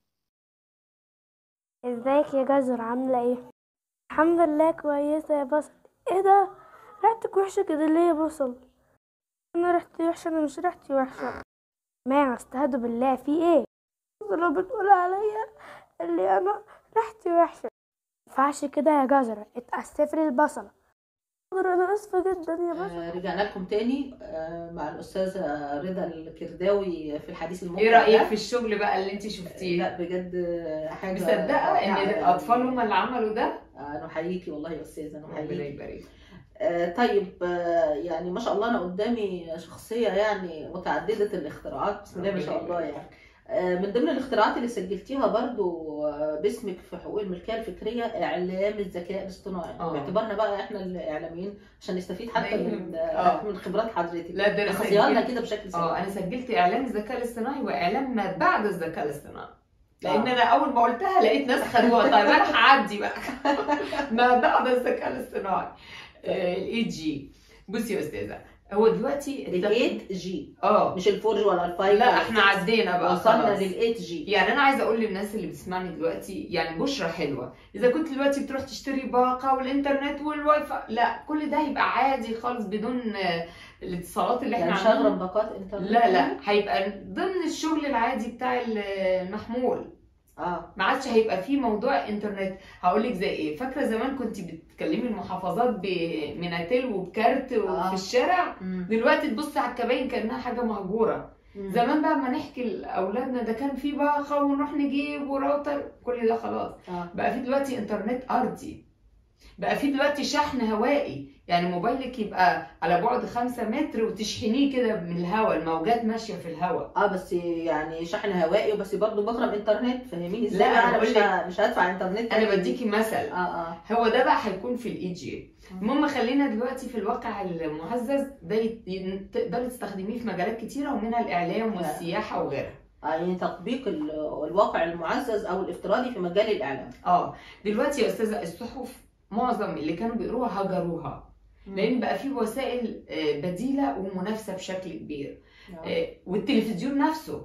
ازيك يا جزر عاملة ايه؟ الحمد لله كويسة يا بصل ايه ده؟ ريحتك وحشة كده ليه يا بصل؟ انا ريحتي وحشة انا مش ريحتي وحشة ما استهدوا بالله في ايه؟ لو بتقول عليا اللي انا ريحتي وحشة مينفعش كده يا جزرة اتأسف لي البصلة جزرة انا اسفة جدا يا بصل آه، رجعنا لكم تاني آه، مع الأستاذة رضا الكرداوي في الحديث الممتع ايه رايك ده. في الشغل بقى اللي انت شفتيه لا بجد حاجة مصدقه ان رائعة الاطفال يعني. هم اللي عملوا ده آه، نحييكي والله يا أستاذة ربنا نحييكي يبارك آه، طيب آه، يعني ما شاء الله أنا قدامي شخصية يعني متعددة الاختراعات بسم الله ما شاء الله يعني آه، من ضمن الاختراعات اللي سجلتيها برضو آه، باسمك في حقوق الملكية الفكرية إعلام الذكاء الاصطناعي آه. باعتبارنا بقى إحنا الإعلاميين عشان نستفيد حتى من آه. من خبرات حضرتك لا ده انا خصيصا سجلت كده بشكل اه سريع انا سجلت اعلام الذكاء الاصطناعي واعلام ما بعد الذكاء الاصطناعي لان آه. انا اول ما قلتها لقيت ناس خدوها طيب انا هعدي بقى ما بعد الذكاء الاصطناعي الاي جي بصي يا استاذه هو دلوقتي الايت جي اه مش الفورج ولا الفايف لا احنا عدينا بقى وصلنا خلاص. للايت جي يعني انا عايزه اقول للناس اللي بتسمعني دلوقتي يعني بشرى حلوه اذا كنت دلوقتي بتروح تشتري باقه والانترنت والواي فاي لا كل ده هيبقى عادي خالص بدون آه، الاتصالات اللي يعني احنا مش عاملينها. هضرب باقات انترنت لا لا هيبقى ضمن الشغل العادي بتاع المحمول اه ما عادش هيبقى فيه موضوع انترنت هقول لك زي ايه فاكره زمان كنت بتكلمي المحافظات بمناتيل وبكارت وفي آه. الشارع مم. دلوقتي تبص على الكباين كانها حاجه مهجوره مم. زمان بقى ما نحكي لاولادنا ده كان في باقه ونروح نجيب وراوتر كل ده خلاص آه. بقى في دلوقتي انترنت ارضي بقى في دلوقتي شحن هوائي يعني موبايلك يبقى على بعد خمسة متر وتشحنيه كده من الهواء الموجات ماشيه في الهواء اه بس يعني شحن هوائي بس برضه بخرم انترنت فاهميني ازاي لا، بقى أنا انا مش بقول ه- مش هدفع انترنت انا بديكي مثل اه اه هو ده بقى هيكون في الاي جي المهم خلينا دلوقتي في الواقع المعزز ده يت- ي- تقدري تستخدميه في مجالات كتيره ومنها الاعلام والسياحه وغيرها آه، يعني تطبيق ال- الواقع المعزز او الافتراضي في مجال الاعلام اه دلوقتي يا استاذه الصحف معظم اللي كانوا بيقروها هجروها لان بقى في وسائل آه، بديله ومنافسه بشكل كبير آه. آه، والتلفزيون نفسه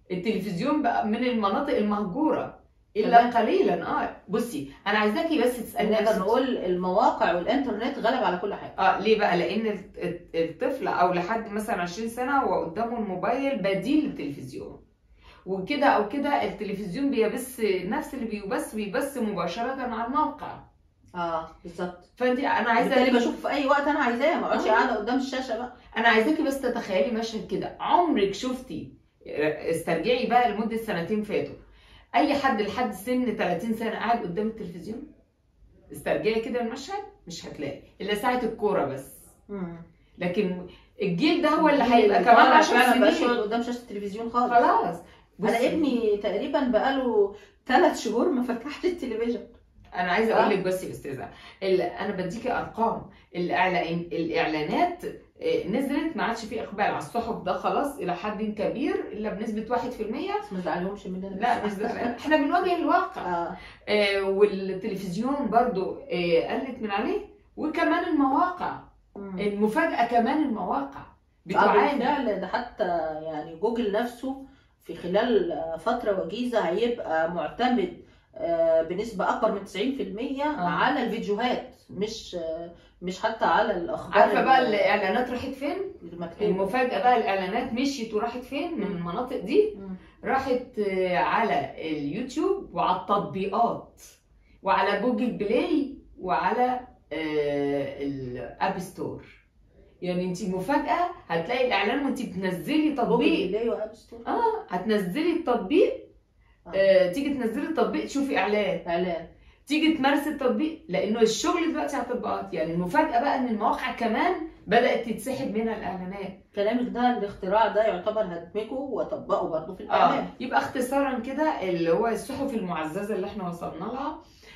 التلفزيون بقى من المناطق المهجوره الا كمان. قليلا اه بصي انا عايزاكي بس تسالي نقدر نفسك نقول المواقع والانترنت غلب على كل حاجه اه ليه بقى لان الت- الت- الطفل او لحد مثلا 20 سنه وقدامه الموبايل بديل للتلفزيون وكده او كده التلفزيون بيبث نفس اللي بيبث بيبث مباشره على الموقع اه بالظبط فانت انا عايزه بالتالي بشوف في اي وقت انا عايزاه ما اقعدش آه. قاعده قدام الشاشه بقى انا عايزاكي بس تتخيلي مشهد كده عمرك شفتي استرجعي بقى لمده سنتين فاتوا اي حد لحد سن 30 سنه قاعد قدام التلفزيون استرجعي كده المشهد مش هتلاقي الا ساعه الكوره بس لكن الجيل ده هو اللي هيبقى كمان 10 فعلا مبقاش سنين يقعد قدام شاشه التلفزيون خالص خلاص انا بصي، ابني تقريبا بقاله ثلاث شهور ما فتحش التلفزيون انا عايزه آه. اقول لك بس يا استاذه ال- انا بديكي ارقام الإعلان الاعلانات آه، نزلت ما عادش في اقبال على الصحف ده خلاص الى حد كبير الا بنسبه 1% بس ما زعلهمش مننا لا مش زعلان. احنا بنواجه الواقع آه. آه والتلفزيون برضو آه قلت من عليه وكمان المواقع مم. المفاجاه كمان المواقع آه بتعاني بالفعل ده حتى يعني جوجل نفسه في خلال آه، فترة وجيزة هيبقى معتمد آه، بنسبة أكبر من 90% على الفيديوهات مش آه، مش حتى على الأخبار عارفه بقى ال- الاعلانات راحت فين المكتوبة المفاجاه بقى الاعلانات مشيت وراحت فين من المناطق دي مم. راحت آه، على اليوتيوب وعلى التطبيقات وعلى جوجل بلاي وعلى آه، الاب ستور يعني انت مفاجاه هتلاقي الاعلان وانت بتنزلي جوجل تطبيق بلاي وأب ستور اه هتنزلي التطبيق آه، تيجي تنزلي التطبيق تشوفي اعلان إعلان تيجي تمارسي التطبيق لانه الشغل دلوقتي على التطبيقات يعني المفاجاه بقى ان المواقع كمان بدات تتسحب منها الاعلانات كلامك ده الاختراع ده يعتبر هدمجه وطبقه برضه في اه الإعلام يبقى اختصارا كده اللي هو الصحف المعززه اللي احنا وصلنا لها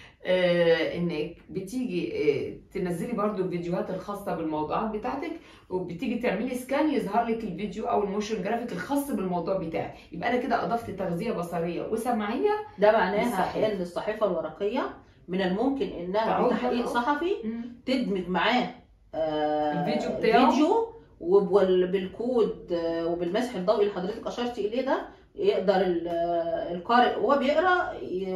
آه انك بتيجي آه تنزلي برضو الفيديوهات الخاصه بالموضوعات بتاعتك وبتيجي تعملي سكان يظهر لك الفيديو او الموشن جرافيك الخاص بالموضوع بتاعك يبقى انا كده اضفت تغذيه بصريه وسمعيه ده معناها بالصحيح. ان الصحيفه الورقيه من الممكن انها تعود بتحقيق بقى. صحفي تدمج معاه آه، الفيديو بتاعه. فيديو وبالكود آه، وبالمسح الضوئي اللي حضرتك اشرتي اليه ده يقدر ال- آه، القارئ وهو بيقرا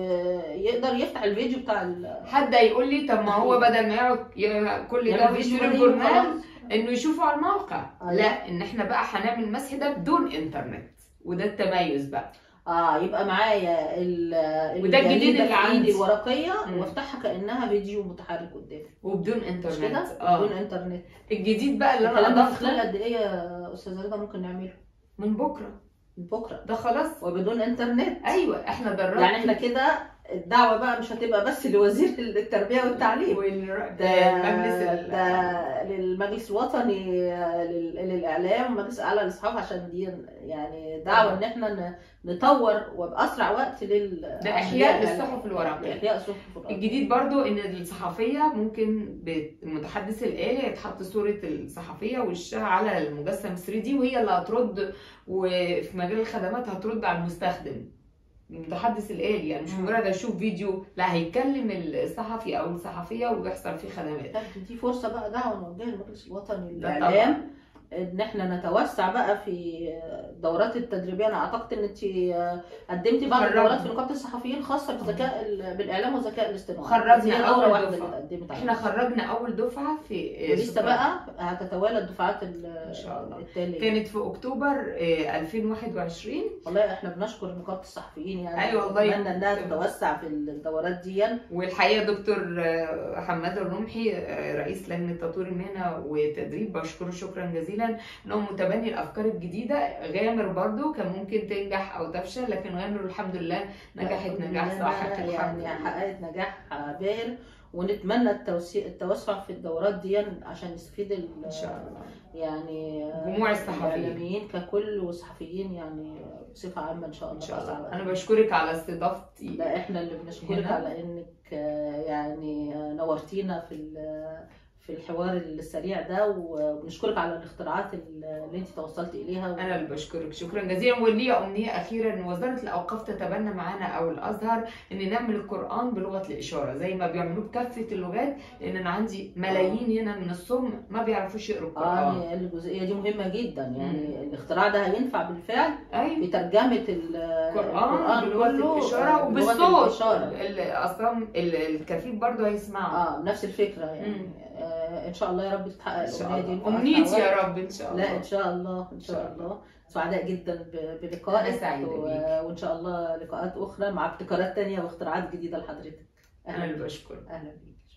ي- يقدر يفتح الفيديو بتاع ال- حد يقول لي طب ما هو بدل ما يقعد ي- كل ده يعمل بيشتري فيديو الجورنال وخلاص. انه يشوفه على الموقع أيوة. لا ان احنا بقى هنعمل المسح ده بدون انترنت وده التميز بقى اه يبقى معايا ال- وده الجديد الجريدة اللي في إيدي عندي. الورقيه مم. وافتحها كانها فيديو متحرك قدامي وبدون مش انترنت كده؟ اه بدون انترنت الجديد بقى اللي انا الكلام ده في خلال اضفته قد ايه يا استاذه رضا ممكن نعمله؟ من بكره من بكره ده خلاص وبدون انترنت ايوه احنا دربنا يعني احنا كده الدعوه بقى مش هتبقى بس لوزير التربيه والتعليم والر- ده المجلس ال- ده للمجلس الوطني لل- للاعلام والمجلس الاعلى للاصحاب عشان دي يعني دعوه ان احنا ن- نطور وباسرع وقت لل ده احياء للصحف الورقيه احياء الصحف الورقيه الجديد برضو ان الصحفيه ممكن بالمتحدث الالي يتحط صوره الصحفيه وشها على المجسم 3 دي وهي اللي هترد وفي مجال الخدمات هترد على المستخدم المتحدث الالي يعني مش مم. مجرد اشوف فيديو لا هيتكلم الصحفي او الصحفيه ويحصل فيه خدمات طب دي فرصه بقى دعوه نوجهها للمجلس الوطني ده للاعلام ان احنا نتوسع بقى في الدورات التدريبيه انا اعتقد ان انت قدمتي بعض خرجنا. الدورات في نقابه الصحفيين خاصه بالذكاء ال- بالاعلام والذكاء الاصطناعي خرجنا هي أول دوره واحده دفعة. اللي اتقدمت احنا عليها. خرجنا اول دفعه في ولسه بقى هتتوالى الدفعات ال- ان شاء الله التاليه كانت في اكتوبر آه، 2021 والله احنا بنشكر نقابه الصحفيين يعني أيوة والله. نتمنى انها تتوسع في الدورات دي والحقيقه دكتور آه، حماد الرمحي آه، رئيس لجنه تطوير المهنه والتدريب بشكره شكرا جزيلا ان هو متبني الافكار الجديده غامر برضو كان ممكن تنجح او تفشل لكن غامر الحمد لله نجحت نجاح ساحق الحمد يعني لله حققت نجاح باهر ونتمنى التوسيع التوسع في الدورات دي عشان يستفيد ال- ان شاء الله يعني جموع الصحفيين. الاعلاميين ككل والصحفيين يعني بصفه عامه ان شاء الله ان شاء بأسرع الله وقت. انا بشكرك على استضافتي لا احنا اللي بنشكرك هنا. على انك آه، يعني آه، نورتينا في ال- في الحوار السريع ده وبنشكرك على الاختراعات اللي انت توصلت اليها انا اللي بشكرك شكرا جزيلا ولي امنيه اخيره ان وزاره الاوقاف تتبنى معانا او الازهر ان نعمل القران بلغه الاشاره زي ما بيعملوه بكافه اللغات لان انا عندي ملايين هنا من الصم ما بيعرفوش يقروا القران اه الجزئيه دي مهمه جدا يعني الاختراع ده هينفع بالفعل ايوه بترجمه ال- القران بلغه كله الاشاره بلغة وبالصوت الإشارة. ال- ال- اصلا ال- الكفيف برضه هيسمعوا اه نفس الفكره يعني آه ان شاء الله يا رب تتحقق إن شاء الامنيه دي الله. وفي أمنيتي أسرع يا وقت. رب إن شاء لا الله. ان شاء الله ان شاء شاء الله سعداء جدا ب- بلقائك أنا سعيدة و... بيك. وان شاء الله لقاءات اخرى مع ابتكارات تانية واختراعات جديده لحضرتك انا اللي بشكرك اهلا بيك